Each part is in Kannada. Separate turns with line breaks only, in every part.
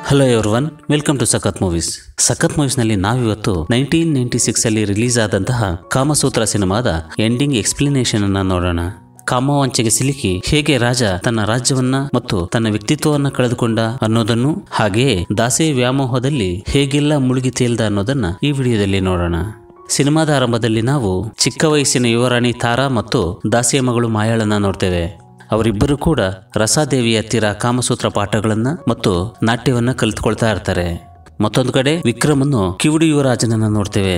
hello everyone welcome to Sakath movies Sakath ಮೂವೀಸ್ನಲ್ಲಿ ನಾವಿವತ್ತು ನೈನ್ಟೀನ್ ನೈನ್ಟಿ ಸಿಕ್ಸ್ ಅಲ್ಲಿ ರಿಲೀಸ್ ಆದಂತಹ ಕಾಮಸೂತ್ರ ಸಿನಿಮಾದ ಎಂಡಿಂಗ್ ಎಕ್ಸ್ಪ್ಲನೇಷನ್ ಅನ್ನ ನೋಡೋಣ ಕಾಮವಂಚೆಗೆ ಸಿಲುಕಿ ಹೇಗೆ ರಾಜ ತನ್ನ ರಾಜ್ಯವನ್ನ ಮತ್ತು ತನ್ನ ವ್ಯಕ್ತಿತ್ವವನ್ನ ಕಳೆದುಕೊಂಡ ಅನ್ನೋದನ್ನು ಹಾಗೆಯೇ ದಾಸೆ ವ್ಯಾಮೋಹದಲ್ಲಿ ಹೇಗೆಲ್ಲ ಮುಳುಗಿ ತೇಲ್ದ ಅನ್ನೋದನ್ನ ಈ ವಿಡಿಯೋದಲ್ಲಿ ನೋಡೋಣ ಸಿನಿಮಾದ ಆರಂಭದಲ್ಲಿ ನಾವು ಚಿಕ್ಕ ವಯಸ್ಸಿನ ಯುವರಾಣಿ ತಾರಾ ಮತ್ತು ದಾಸಿಯ ಮಗಳು ಮಾಯಾಳನ್ನ ನೋಡ್ತೇವೆ ಅವರಿಬ್ಬರು ಕೂಡ ರಸಾದೇವಿಯ ಹತ್ತಿರ ಕಾಮಸೂತ್ರ ಪಾಠಗಳನ್ನ ಮತ್ತು ನಾಟ್ಯವನ್ನ ಕಲಿತುಕೊಳ್ತಾ ಇರ್ತಾರೆ ಮತ್ತೊಂದು ಕಡೆ ವಿಕ್ರಮನ್ನು ಕಿವುಡಿ ಯುವರಾಜನನ್ನ ನೋಡ್ತೇವೆ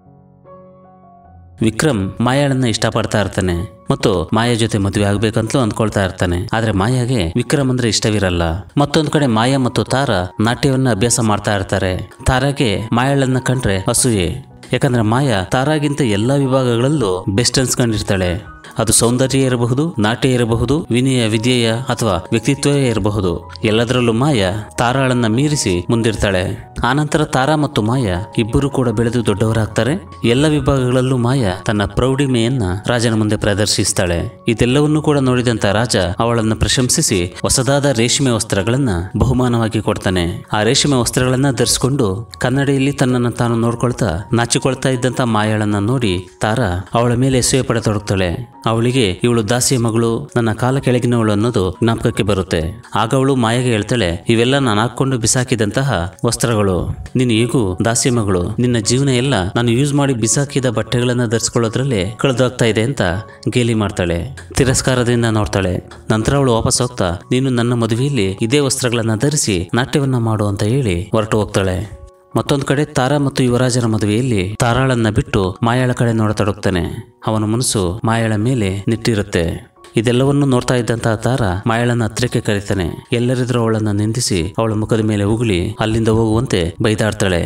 ವಿಕ್ರಮ್ ಮಾಯಾಳನ್ನ ಇಷ್ಟಪಡ್ತಾ ಇರ್ತಾನೆ ಮತ್ತು ಮಾಯಾ ಜೊತೆ ಮದುವೆ ಆಗ್ಬೇಕಂತಲೂ ಅಂದ್ಕೊಳ್ತಾ ಇರ್ತಾನೆ ಆದ್ರೆ ಮಾಯಾಗೆ ವಿಕ್ರಮ್ ಅಂದ್ರೆ ಇಷ್ಟವಿರಲ್ಲ ಮತ್ತೊಂದು ಕಡೆ ಮಾಯಾ ಮತ್ತು ತಾರಾ ನಾಟ್ಯವನ್ನ ಅಭ್ಯಾಸ ಮಾಡ್ತಾ ಇರ್ತಾರೆ ತಾರಾಗೆ ಮಾಯಾಳನ್ನ ಕಂಡ್ರೆ ಅಸೂಯೆ ಯಾಕಂದ್ರೆ ಮಾಯಾ ತಾರಾಗಿಂತ ಎಲ್ಲಾ ವಿಭಾಗಗಳಲ್ಲೂ ಬೆಸ್ಟ್ ಅನ್ಸ್ಕೊಂಡಿರ್ತಾಳೆ ಅದು ಸೌಂದರ್ಯ ಇರಬಹುದು ನಾಟ್ಯ ಇರಬಹುದು ವಿನಯ ವಿದ್ಯೆಯ ಅಥವಾ ವ್ಯಕ್ತಿತ್ವವೇ ಇರಬಹುದು ಎಲ್ಲದರಲ್ಲೂ ಮಾಯಾ ತಾರಾಳನ್ನ ಮೀರಿಸಿ ಮುಂದಿರ್ತಾಳೆ ಆನಂತರ ತಾರಾ ಮತ್ತು ಮಾಯಾ ಇಬ್ಬರು ಕೂಡ ಬೆಳೆದು ದೊಡ್ಡವರಾಗ್ತಾರೆ ಎಲ್ಲ ವಿಭಾಗಗಳಲ್ಲೂ ಮಾಯಾ ತನ್ನ ಪ್ರೌಢಿಮೆಯನ್ನ ರಾಜನ ಮುಂದೆ ಪ್ರದರ್ಶಿಸ್ತಾಳೆ ಇದೆಲ್ಲವನ್ನೂ ಕೂಡ ನೋಡಿದಂತ ರಾಜ ಅವಳನ್ನು ಪ್ರಶಂಸಿಸಿ ಹೊಸದಾದ ರೇಷ್ಮೆ ವಸ್ತ್ರಗಳನ್ನ ಬಹುಮಾನವಾಗಿ ಕೊಡ್ತಾನೆ ಆ ರೇಷ್ಮೆ ವಸ್ತ್ರಗಳನ್ನ ಧರಿಸಿಕೊಂಡು ಕನ್ನಡಿಯಲ್ಲಿ ತನ್ನನ್ನು ತಾನು ನೋಡ್ಕೊಳ್ತಾ ನಾಚಿಕೊಳ್ತಾ ಇದ್ದಂತ ಮಾಯಾಳನ್ನ ನೋಡಿ ತಾರಾ ಅವಳ ಮೇಲೆ ಅಸೂಯೆ ಪಡತೊಡಗ್ತಾಳೆ ಅವಳಿಗೆ ಇವಳು ದಾಸಿಯ ಮಗಳು ನನ್ನ ಕಾಲ ಕೆಳಗಿನವಳು ಅನ್ನೋದು ಜ್ಞಾಪಕಕ್ಕೆ ಬರುತ್ತೆ ಆಗ ಅವಳು ಮಾಯಗೆ ಹೇಳ್ತಾಳೆ ಇವೆಲ್ಲ ನಾನು ಹಾಕೊಂಡು ಬಿಸಾಕಿದಂತಹ ವಸ್ತ್ರಗಳು ನೀನು ಈಗೂ ದಾಸಿಯ ಮಗಳು ನಿನ್ನ ಜೀವನ ಎಲ್ಲ ನಾನು ಯೂಸ್ ಮಾಡಿ ಬಿಸಾಕಿದ ಬಟ್ಟೆಗಳನ್ನ ಧರಿಸ್ಕೊಳ್ಳೋದ್ರಲ್ಲೇ ಕಳೆದೋಗ್ತಾ ಇದೆ ಅಂತ ಗೇಲಿ ಮಾಡ್ತಾಳೆ ತಿರಸ್ಕಾರದಿಂದ ನೋಡ್ತಾಳೆ ನಂತರ ಅವಳು ವಾಪಸ್ ಹೋಗ್ತಾ ನೀನು ನನ್ನ ಮದುವೆಯಲ್ಲಿ ಇದೇ ವಸ್ತ್ರಗಳನ್ನ ಧರಿಸಿ ನಾಟ್ಯವನ್ನ ಮಾಡು ಅಂತ ಹೇಳಿ ಹೊರಟು ಹೋಗ್ತಾಳೆ ಮತ್ತೊಂದು ಕಡೆ ತಾರಾ ಮತ್ತು ಯುವರಾಜನ ಮದುವೆಯಲ್ಲಿ ತಾರಾಳನ್ನ ಬಿಟ್ಟು ಮಾಯಾಳ ಕಡೆ ನೋಡತೊಡಗ್ತಾನೆ ಅವನ ಮನಸ್ಸು ಮಾಯಾಳ ಮೇಲೆ ನಿಟ್ಟಿರುತ್ತೆ ಇದೆಲ್ಲವನ್ನು ನೋಡ್ತಾ ಇದ್ದಂತಹ ತಾರ ಮಾಯಾಳನ್ನ ಹತ್ರಕ್ಕೆ ಕರೀತಾನೆ ಎಲ್ಲರಿದ್ರೂ ಅವಳನ್ನ ನಿಂದಿಸಿ ಅವಳ ಮುಖದ ಮೇಲೆ ಉಗುಳಿ ಅಲ್ಲಿಂದ ಹೋಗುವಂತೆ ಬೈದಾಡ್ತಾಳೆ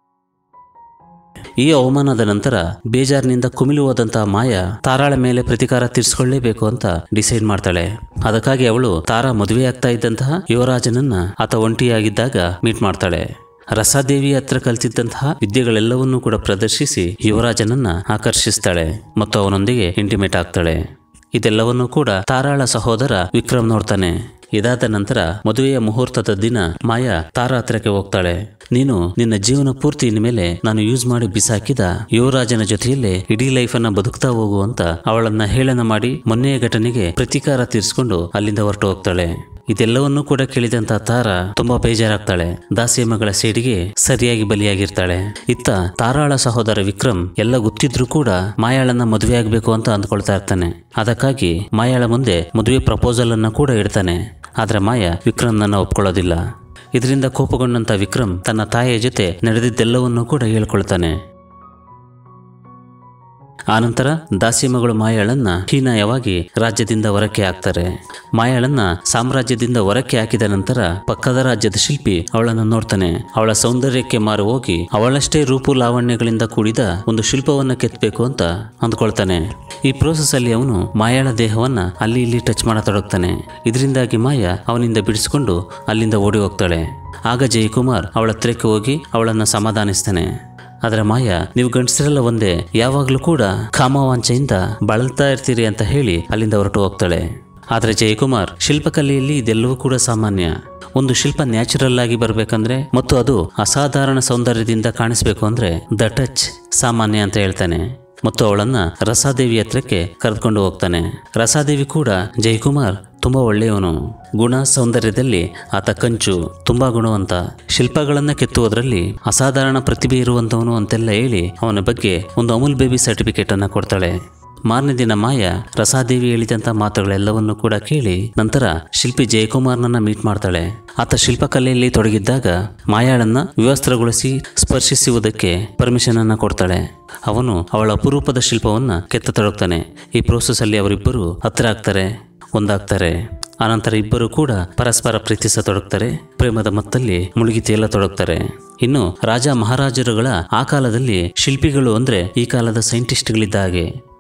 ಈ ಅವಮಾನದ ನಂತರ ಬೇಜಾರಿನಿಂದ ಕುಮಿಲು ಹೋದಂತಹ ಮಾಯಾ ತಾರಾಳ ಮೇಲೆ ಪ್ರತಿಕಾರ ತೀರಿಸಿಕೊಳ್ಳೇಬೇಕು ಅಂತ ಡಿಸೈಡ್ ಮಾಡ್ತಾಳೆ ಅದಕ್ಕಾಗಿ ಅವಳು ತಾರಾ ಮದುವೆ ಆಗ್ತಾ ಇದ್ದಂತಹ ಯುವರಾಜನನ್ನ ಆತ ಒಂಟಿಯಾಗಿದ್ದಾಗ ಮೀಟ್ ಮಾಡ್ತಾಳೆ ರಸಾದೇವಿ ಹತ್ರ ಕಲಿತಿದ್ದಂತಹ ವಿದ್ಯೆಗಳೆಲ್ಲವನ್ನೂ ಕೂಡ ಪ್ರದರ್ಶಿಸಿ ಯುವರಾಜನನ್ನ ಆಕರ್ಷಿಸ್ತಾಳೆ ಮತ್ತು ಅವನೊಂದಿಗೆ ಇಂಟಿಮೇಟ್ ಆಗ್ತಾಳೆ ಇದೆಲ್ಲವನ್ನೂ ಕೂಡ ತಾರಾಳ ಸಹೋದರ ವಿಕ್ರಮ್ ನೋಡ್ತಾನೆ ಇದಾದ ನಂತರ ಮದುವೆಯ ಮುಹೂರ್ತದ ದಿನ ಮಾಯಾ ತಾರಾ ಹತ್ರಕ್ಕೆ ಹೋಗ್ತಾಳೆ ನೀನು ನಿನ್ನ ಜೀವನ ಪೂರ್ತಿ ಇನ್ಮೇಲೆ ನಾನು ಯೂಸ್ ಮಾಡಿ ಬಿಸಾಕಿದ ಯುವರಾಜನ ಜೊತೆಯಲ್ಲೇ ಇಡೀ ಲೈಫನ್ನ ಬದುಕ್ತಾ ಹೋಗು ಅಂತ ಅವಳನ್ನ ಹೇಳನ ಮಾಡಿ ಮೊನ್ನೆಯ ಘಟನೆಗೆ ಪ್ರತೀಕಾರ ತೀರಿಸಿಕೊಂಡು ಅಲ್ಲಿಂದ ಹೊರಟು ಹೋಗ್ತಾಳೆ ಇದೆಲ್ಲವನ್ನೂ ಕೂಡ ಕೇಳಿದಂತ ತಾರ ತುಂಬಾ ಬೇಜಾರಾಗ್ತಾಳೆ ದಾಸಿಯ ಮಗಳ ಸೇಡಿಗೆ ಸರಿಯಾಗಿ ಬಲಿಯಾಗಿರ್ತಾಳೆ ಇತ್ತ ತಾರಾಳ ಸಹೋದರ ವಿಕ್ರಮ್ ಎಲ್ಲ ಗೊತ್ತಿದ್ರೂ ಕೂಡ ಮಾಯಾಳನ್ನ ಮದುವೆ ಆಗ್ಬೇಕು ಅಂತ ಅಂದ್ಕೊಳ್ತಾ ಇರ್ತಾನೆ ಅದಕ್ಕಾಗಿ ಮಾಯಾಳ ಮುಂದೆ ಮದುವೆ ಪ್ರಪೋಸಲ್ ಅನ್ನ ಕೂಡ ಇಡ್ತಾನೆ ಆದ್ರೆ ಮಾಯಾ ವಿಕ್ರಮ್ನನ್ನ ಒಪ್ಕೊಳ್ಳೋದಿಲ್ಲ ಇದರಿಂದ ಕೋಪಗೊಂಡಂತ ವಿಕ್ರಮ್ ತನ್ನ ತಾಯಿಯ ಜೊತೆ ನಡೆದಿದ್ದೆಲ್ಲವನ್ನೂ ಕೂಡ ಹೇಳ್ಕೊಳ್ತಾನೆ ಆನಂತರ ದಾಸಿ ಮಗಳು ಮಾಯಾಳನ್ನ ಹೀನಾಯವಾಗಿ ರಾಜ್ಯದಿಂದ ಹೊರಕ್ಕೆ ಹಾಕ್ತಾರೆ ಮಾಯಾಳನ್ನ ಸಾಮ್ರಾಜ್ಯದಿಂದ ಹೊರಕ್ಕೆ ಹಾಕಿದ ನಂತರ ಪಕ್ಕದ ರಾಜ್ಯದ ಶಿಲ್ಪಿ ಅವಳನ್ನು ನೋಡ್ತಾನೆ ಅವಳ ಸೌಂದರ್ಯಕ್ಕೆ ಮಾರು ಹೋಗಿ ಅವಳಷ್ಟೇ ರೂಪು ಲಾವಣ್ಯಗಳಿಂದ ಕೂಡಿದ ಒಂದು ಶಿಲ್ಪವನ್ನ ಕೆತ್ತಬೇಕು ಅಂತ ಅಂದ್ಕೊಳ್ತಾನೆ ಈ ಪ್ರೋಸೆಸ್ ಅಲ್ಲಿ ಅವನು ಮಾಯಾಳ ದೇಹವನ್ನ ಅಲ್ಲಿ ಇಲ್ಲಿ ಟಚ್ ಮಾಡತೊಡಗ್ತಾನೆ ಇದರಿಂದಾಗಿ ಮಾಯಾ ಅವನಿಂದ ಬಿಡಿಸಿಕೊಂಡು ಅಲ್ಲಿಂದ ಓಡಿ ಹೋಗ್ತಾಳೆ ಆಗ ಜಯಕುಮಾರ್ ಅವಳ ಹತ್ರಕ್ಕೆ ಹೋಗಿ ಅವಳನ್ನ ಸಮಾಧಾನಿಸ್ತಾನೆ ಆದ್ರೆ ಮಾಯಾ ನೀವು ಗಂಡಸರೆಲ್ಲ ಒಂದೇ ಯಾವಾಗಲೂ ಕೂಡ ಕಾಮವಾಂಚೆಯಿಂದ ಬಳಲ್ತಾ ಇರ್ತೀರಿ ಅಂತ ಹೇಳಿ ಅಲ್ಲಿಂದ ಹೊರಟು ಹೋಗ್ತಾಳೆ ಆದ್ರೆ ಜಯಕುಮಾರ್ ಶಿಲ್ಪಕಲೆಯಲ್ಲಿ ಇದೆಲ್ಲವೂ ಕೂಡ ಸಾಮಾನ್ಯ ಒಂದು ಶಿಲ್ಪ ನ್ಯಾಚುರಲ್ ಆಗಿ ಬರಬೇಕಂದ್ರೆ ಮತ್ತು ಅದು ಅಸಾಧಾರಣ ಸೌಂದರ್ಯದಿಂದ ಕಾಣಿಸ್ಬೇಕು ಅಂದ್ರೆ ದ ಟಚ್ ಸಾಮಾನ್ಯ ಅಂತ ಹೇಳ್ತಾನೆ ಮತ್ತು ಅವಳನ್ನ ರಸಾದೇವಿ ಹತ್ರಕ್ಕೆ ಕರೆದುಕೊಂಡು ಹೋಗ್ತಾನೆ ರಸಾದೇವಿ ಕೂಡ ಜಯಕುಮಾರ್ ತುಂಬಾ ಒಳ್ಳೆಯವನು ಗುಣ ಸೌಂದರ್ಯದಲ್ಲಿ ಆತ ಕಂಚು ತುಂಬಾ ಗುಣವಂತ ಶಿಲ್ಪಗಳನ್ನ ಕೆತ್ತುವುದರಲ್ಲಿ ಅಸಾಧಾರಣ ಪ್ರತಿಭೆ ಇರುವಂತವನು ಅಂತೆಲ್ಲ ಹೇಳಿ ಅವನ ಬಗ್ಗೆ ಒಂದು ಅಮೂಲ್ ಬೇಬಿ ಸರ್ಟಿಫಿಕೇಟ್ ಅನ್ನ ಕೊಡ್ತಾಳೆ ಮಾರನೇ ದಿನ ಮಾಯಾ ರಸಾದೇವಿ ಹೇಳಿದಂತ ಮಾತುಗಳೆಲ್ಲವನ್ನು ಕೂಡ ಕೇಳಿ ನಂತರ ಶಿಲ್ಪಿ ಜಯಕುಮಾರ್ನನ್ನ ಮೀಟ್ ಮಾಡ್ತಾಳೆ ಆತ ಶಿಲ್ಪಕಲೆಯಲ್ಲಿ ತೊಡಗಿದ್ದಾಗ ಮಾಯಾಳನ್ನ ವಿವಸ್ತ್ರಗೊಳಿಸಿ ಸ್ಪರ್ಶಿಸುವುದಕ್ಕೆ ಪರ್ಮಿಷನ್ ಅನ್ನ ಕೊಡ್ತಾಳೆ ಅವನು ಅವಳ ಅಪರೂಪದ ಶಿಲ್ಪವನ್ನ ಕೆತ್ತತೊಡಗ್ತಾನೆ ಈ ಪ್ರೋಸೆಸ್ ಅಲ್ಲಿ ಅವರಿಬ್ಬರು ಹತ್ರ ಆಗ್ತಾರೆ ಒಂದಾಗ್ತಾರೆ ಆನಂತರ ಇಬ್ಬರು ಕೂಡ ಪರಸ್ಪರ ಪ್ರೀತಿಸತೊಡಗ್ತಾರೆ ಪ್ರೇಮದ ಮತ್ತಲ್ಲಿ ಮುಳುಗಿ ತೇಲತೊಡಗ್ತಾರೆ ಇನ್ನು ರಾಜ ಮಹಾರಾಜರುಗಳ ಆ ಕಾಲದಲ್ಲಿ ಶಿಲ್ಪಿಗಳು ಅಂದ್ರೆ ಈ ಕಾಲದ ಸೈಂಟಿಸ್ಟ್ಗಳಿದ್ದ ಹಾಗೆ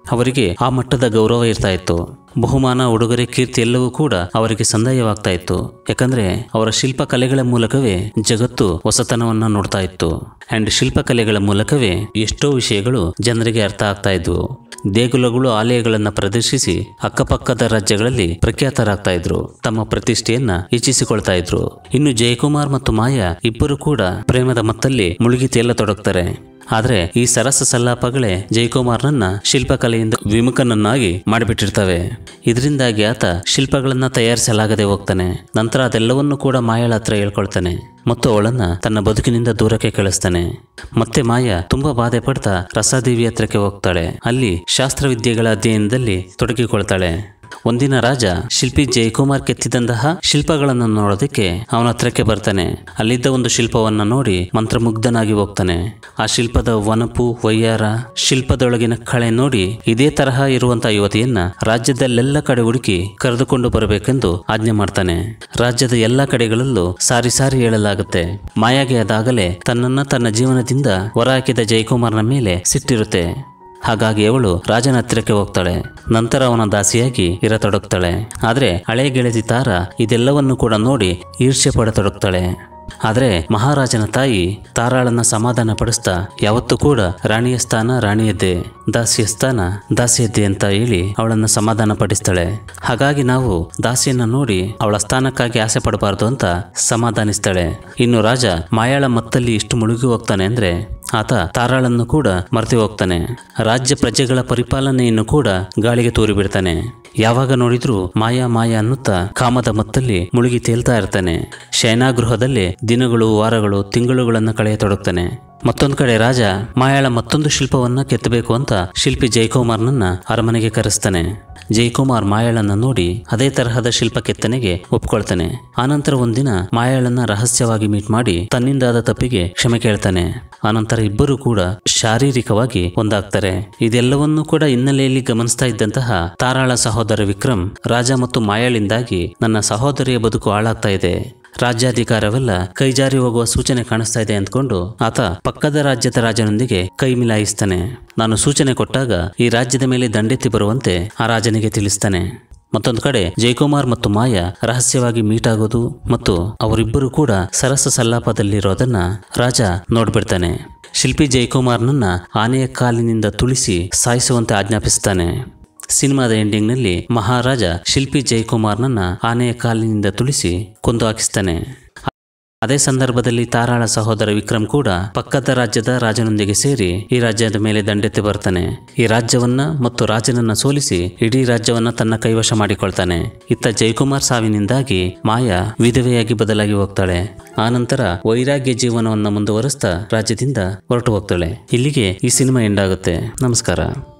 ಅವರಿಗೆ ಆ ಮಟ್ಟದ ಗೌರವ ಇರ್ತಾ ಇತ್ತು ಬಹುಮಾನ ಉಡುಗೊರೆ ಕೀರ್ತಿ ಎಲ್ಲವೂ ಕೂಡ ಅವರಿಗೆ ಸಂದಾಯವಾಗ್ತಾ ಇತ್ತು ಯಾಕಂದ್ರೆ ಅವರ ಶಿಲ್ಪಕಲೆಗಳ ಮೂಲಕವೇ ಜಗತ್ತು ಹೊಸತನವನ್ನ ನೋಡ್ತಾ ಇತ್ತು ಅಂಡ್ ಶಿಲ್ಪಕಲೆಗಳ ಮೂಲಕವೇ ಎಷ್ಟೋ ವಿಷಯಗಳು ಜನರಿಗೆ ಅರ್ಥ ಆಗ್ತಾ ಇದ್ವು ದೇಗುಲಗಳು ಆಲಯಗಳನ್ನ ಪ್ರದರ್ಶಿಸಿ ಅಕ್ಕಪಕ್ಕದ ರಾಜ್ಯಗಳಲ್ಲಿ ಪ್ರಖ್ಯಾತರಾಗ್ತಾ ಇದ್ರು ತಮ್ಮ ಪ್ರತಿಷ್ಠೆಯನ್ನ ಹೆಚ್ಚಿಸಿಕೊಳ್ತಾ ಇದ್ರು ಇನ್ನು ಜಯಕುಮಾರ್ ಮತ್ತು ಮಾಯಾ ಇಬ್ಬರು ಕೂಡ ಪ್ರೇಮದ ಮತ್ತಲ್ಲಿ ಮುಳುಗಿ ತೇಲತೊಡಗ್ತಾರೆ ಆದ್ರೆ ಈ ಸರಸ ಸಲ್ಲಾಪಗಳೇ ಜಯಕುಮಾರ್ನನ್ನ ಶಿಲ್ಪಕಲೆಯಿಂದ ವಿಮುಖನನ್ನಾಗಿ ಮಾಡಿಬಿಟ್ಟಿರ್ತವೆ ಇದರಿಂದಾಗಿ ಆತ ಶಿಲ್ಪಗಳನ್ನ ತಯಾರಿಸಲಾಗದೆ ಹೋಗ್ತಾನೆ ನಂತರ ಅದೆಲ್ಲವನ್ನೂ ಕೂಡ ಮಾಯಾಳ ಹತ್ರ ಹೇಳ್ಕೊಳ್ತಾನೆ ಮತ್ತು ಅವಳನ್ನ ತನ್ನ ಬದುಕಿನಿಂದ ದೂರಕ್ಕೆ ಕಳಿಸ್ತಾನೆ ಮತ್ತೆ ಮಾಯಾ ತುಂಬಾ ಬಾಧೆ ಪಡ್ತಾ ರಸಾದೇವಿ ಹತ್ರಕ್ಕೆ ಹೋಗ್ತಾಳೆ ಅಲ್ಲಿ ಶಾಸ್ತ್ರವಿದ್ಯೆಗಳ ಅಧ್ಯಯನದಲ್ಲಿ ತೊಡಗಿಕೊಳ್ತಾಳೆ ಒಂದಿನ ರಾಜ ಶಿಲ್ಪಿ ಜಯಕುಮಾರ್ ಕೆತ್ತಿದಂತಹ ಶಿಲ್ಪಗಳನ್ನು ನೋಡೋದಕ್ಕೆ ಅವನ ಹತ್ರಕ್ಕೆ ಬರ್ತಾನೆ ಅಲ್ಲಿದ್ದ ಒಂದು ಶಿಲ್ಪವನ್ನ ನೋಡಿ ಮಂತ್ರಮುಗ್ಧನಾಗಿ ಹೋಗ್ತಾನೆ ಆ ಶಿಲ್ಪದ ವನಪು ವಯ್ಯಾರ ಶಿಲ್ಪದೊಳಗಿನ ಕಳೆ ನೋಡಿ ಇದೇ ತರಹ ಇರುವಂತಹ ಯುವತಿಯನ್ನ ರಾಜ್ಯದಲ್ಲೆಲ್ಲ ಕಡೆ ಹುಡುಕಿ ಕರೆದುಕೊಂಡು ಬರಬೇಕೆಂದು ಆಜ್ಞೆ ಮಾಡ್ತಾನೆ ರಾಜ್ಯದ ಎಲ್ಲ ಕಡೆಗಳಲ್ಲೂ ಸಾರಿ ಸಾರಿ ಹೇಳಲಾಗುತ್ತೆ ಮಾಯಾಗೆ ಅದಾಗಲೇ ತನ್ನನ್ನ ತನ್ನ ಜೀವನದಿಂದ ಹೊರಹಾಕಿದ ಜಯಕುಮಾರ್ನ ಮೇಲೆ ಸಿಟ್ಟಿರುತ್ತೆ ಹಾಗಾಗಿ ಅವಳು ರಾಜನ ಹತ್ತಿರಕ್ಕೆ ಹೋಗ್ತಾಳೆ ನಂತರ ಅವನ ದಾಸಿಯಾಗಿ ಇರತೊಡಗ್ತಾಳೆ ಆದ್ರೆ ಹಳೆ ಗೆಳತಿ ತಾರ ಇದೆಲ್ಲವನ್ನು ಕೂಡ ನೋಡಿ ಈರ್ಷ್ಯೆ ಪಡತೊಡಗ್ತಾಳೆ ಆದರೆ ಮಹಾರಾಜನ ತಾಯಿ ತಾರಾಳನ್ನ ಸಮಾಧಾನ ಪಡಿಸ್ತಾ ಯಾವತ್ತೂ ಕೂಡ ರಾಣಿಯ ಸ್ಥಾನ ರಾಣಿಯದ್ದೇ ದಾಸಿಯ ಸ್ಥಾನ ದಾಸಿಯದ್ದೇ ಅಂತ ಹೇಳಿ ಅವಳನ್ನ ಸಮಾಧಾನ ಪಡಿಸ್ತಾಳೆ ಹಾಗಾಗಿ ನಾವು ದಾಸಿಯನ್ನ ನೋಡಿ ಅವಳ ಸ್ಥಾನಕ್ಕಾಗಿ ಆಸೆ ಪಡಬಾರ್ದು ಅಂತ ಸಮಾಧಾನಿಸ್ತಾಳೆ ಇನ್ನು ರಾಜ ಮಾಯಾಳ ಮತ್ತಲ್ಲಿ ಇಷ್ಟು ಮುಳುಗಿ ಹೋಗ್ತಾನೆ ಅಂದ್ರೆ ಆತ ತಾರಾಳನ್ನು ಕೂಡ ಮರೆತು ಹೋಗ್ತಾನೆ ರಾಜ್ಯ ಪ್ರಜೆಗಳ ಪರಿಪಾಲನೆಯನ್ನು ಕೂಡ ಗಾಳಿಗೆ ತೂರಿ ಬಿಡ್ತಾನೆ ಯಾವಾಗ ನೋಡಿದ್ರೂ ಮಾಯಾ ಮಾಯಾ ಅನ್ನುತ್ತಾ ಕಾಮದ ಮತ್ತಲ್ಲಿ ಮುಳುಗಿ ತೇಲ್ತಾ ಇರ್ತಾನೆ ಶಯನಾಗೃಹದಲ್ಲಿ ದಿನಗಳು ವಾರಗಳು ತಿಂಗಳುಗಳನ್ನು ಕಳೆಯತೊಡಗ್ತಾನೆ ಮತ್ತೊಂದು ಕಡೆ ರಾಜ ಮಾಯಾಳ ಮತ್ತೊಂದು ಶಿಲ್ಪವನ್ನ ಕೆತ್ತಬೇಕು ಅಂತ ಶಿಲ್ಪಿ ಜಯಕುಮಾರ್ನನ್ನ ಅರಮನೆಗೆ ಕರೆಸ್ತಾನೆ ಜಯಕುಮಾರ್ ಮಾಯಾಳನ್ನ ನೋಡಿ ಅದೇ ತರಹದ ಶಿಲ್ಪ ಕೆತ್ತನೆಗೆ ಒಪ್ಕೊಳ್ತಾನೆ ಆನಂತರ ಒಂದಿನ ಮಾಯಾಳನ್ನ ರಹಸ್ಯವಾಗಿ ಮೀಟ್ ಮಾಡಿ ತನ್ನಿಂದಾದ ತಪ್ಪಿಗೆ ಕ್ಷಮೆ ಕೇಳ್ತಾನೆ ಆನಂತರ ಇಬ್ಬರು ಕೂಡ ಶಾರೀರಿಕವಾಗಿ ಒಂದಾಗ್ತಾರೆ ಇದೆಲ್ಲವನ್ನೂ ಕೂಡ ಹಿನ್ನೆಲೆಯಲ್ಲಿ ಗಮನಿಸ್ತಾ ಇದ್ದಂತಹ ತಾರಾಳ ಸಹೋದರ ವಿಕ್ರಮ್ ರಾಜ ಮತ್ತು ಮಾಯಾಳಿಂದಾಗಿ ನನ್ನ ಸಹೋದರಿಯ ಬದುಕು ಹಾಳಾಗ್ತಾ ಇದೆ ರಾಜ್ಯಾಧಿಕಾರವೆಲ್ಲ ಕೈಜಾರಿ ಹೋಗುವ ಸೂಚನೆ ಕಾಣಿಸ್ತಾ ಇದೆ ಅಂದ್ಕೊಂಡು ಆತ ಪಕ್ಕದ ರಾಜ್ಯದ ರಾಜನೊಂದಿಗೆ ಕೈ ಮಿಲಾಯಿಸ್ತಾನೆ ನಾನು ಸೂಚನೆ ಕೊಟ್ಟಾಗ ಈ ರಾಜ್ಯದ ಮೇಲೆ ದಂಡೆತ್ತಿ ಬರುವಂತೆ ಆ ರಾಜನಿಗೆ ತಿಳಿಸ್ತಾನೆ ಮತ್ತೊಂದು ಕಡೆ ಜಯಕುಮಾರ್ ಮತ್ತು ಮಾಯಾ ರಹಸ್ಯವಾಗಿ ಮೀಟ್ ಆಗೋದು ಮತ್ತು ಅವರಿಬ್ಬರು ಕೂಡ ಸರಸ ಸಲ್ಲಾಪದಲ್ಲಿರೋದನ್ನ ರಾಜ ನೋಡ್ಬಿಡ್ತಾನೆ ಶಿಲ್ಪಿ ಜಯಕುಮಾರ್ನನ್ನ ಆನೆಯ ಕಾಲಿನಿಂದ ತುಳಿಸಿ ಸಾಯಿಸುವಂತೆ ಆಜ್ಞಾಪಿಸ್ತಾನೆ ಸಿನಿಮಾದ ಎಂಡಿಂಗ್ನಲ್ಲಿ ಮಹಾರಾಜ ಶಿಲ್ಪಿ ಜಯಕುಮಾರ್ನನ್ನ ಆನೆಯ ಕಾಲಿನಿಂದ ತುಳಿಸಿ ಕೊಂದು ಹಾಕಿಸ್ತಾನೆ ಅದೇ ಸಂದರ್ಭದಲ್ಲಿ ತಾರಾಳ ಸಹೋದರ ವಿಕ್ರಮ್ ಕೂಡ ಪಕ್ಕದ ರಾಜ್ಯದ ರಾಜನೊಂದಿಗೆ ಸೇರಿ ಈ ರಾಜ್ಯದ ಮೇಲೆ ದಂಡೆತ್ತಿ ಬರ್ತಾನೆ ಈ ರಾಜ್ಯವನ್ನ ಮತ್ತು ರಾಜನನ್ನ ಸೋಲಿಸಿ ಇಡೀ ರಾಜ್ಯವನ್ನ ತನ್ನ ಕೈವಶ ಮಾಡಿಕೊಳ್ತಾನೆ ಇತ್ತ ಜಯಕುಮಾರ್ ಸಾವಿನಿಂದಾಗಿ ಮಾಯಾ ವಿಧವೆಯಾಗಿ ಬದಲಾಗಿ ಹೋಗ್ತಾಳೆ ಆನಂತರ ವೈರಾಗ್ಯ ಜೀವನವನ್ನ ಮುಂದುವರಿಸ್ತಾ ರಾಜ್ಯದಿಂದ ಹೊರಟು ಹೋಗ್ತಾಳೆ ಇಲ್ಲಿಗೆ ಈ ಸಿನಿಮಾ ಎಂಡ್ ಆಗುತ್ತೆ ನಮಸ್ಕಾರ